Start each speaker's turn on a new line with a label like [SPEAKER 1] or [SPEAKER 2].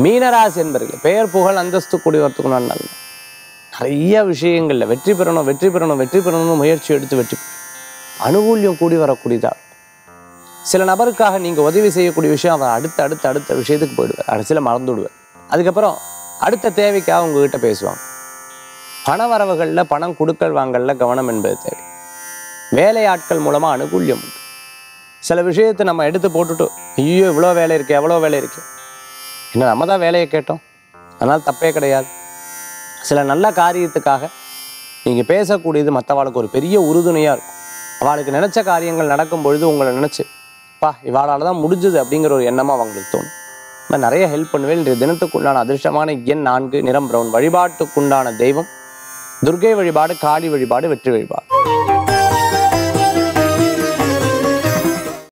[SPEAKER 1] மீனராசி என்பர்கள் பெயர் புகழ் அந்தஸ்து கூடி வரத்துக்கு நான் நல்ல நிறைய விஷயங்கள்ல வெற்றி பெறணும் வெற்றி பெறணும் வெற்றி பெறணும்னு முயற்சி எடுத்து வெற்றி பெறணும். அனுகூல்யம் கூடி வரக்கூடியதா இருக்கும். சில நபருக்காக நீங்க உதவி செய்யக்கூடிய விஷயம் அவர் அடுத்த அடுத்த அடுத்த விஷயத்துக்கு போயிடுவார் கடைசியில் மறந்து விடுவார் அதுக்கப்புறம் அடுத்த தேவைக்காக உங்ககிட்ட பேசுவாங்க பண வரவுகளில் பணம் கொடுக்கல் வாங்கல்ல கவனம் என்பது தேவை வேலையாட்கள் மூலமா அனுகூல்யம் உண்டு சில விஷயத்தை நம்ம எடுத்து போட்டுட்டு ஐயோ இவ்வளோ வேலை இருக்கு எவ்வளோ வேலை இருக்கு என்ன நம்ம தான் வேலையை கேட்டோம் அதனால் தப்பே கிடையாது சில நல்ல காரியத்துக்காக நீங்கள் பேசக்கூடியது மற்றவாளுக்கு ஒரு பெரிய உறுதுணையாக இருக்கும் அவளுக்கு நினச்ச காரியங்கள் நடக்கும் பொழுது உங்களை நினச்சி பா இவாளால் தான் முடிஞ்சுது அப்படிங்கிற ஒரு எண்ணமாக அவங்களுக்கு தோணும் இந்த மாதிரி நிறைய ஹெல்ப் பண்ணுவேன் இன்றைய தினத்துக்குண்டான அதிர்ஷ்டமான எண் நான்கு நிறம் பிரவுன் வழிபாட்டுக்குண்டான தெய்வம் துர்கை வழிபாடு காளி வழிபாடு வெற்றி வழிபாடு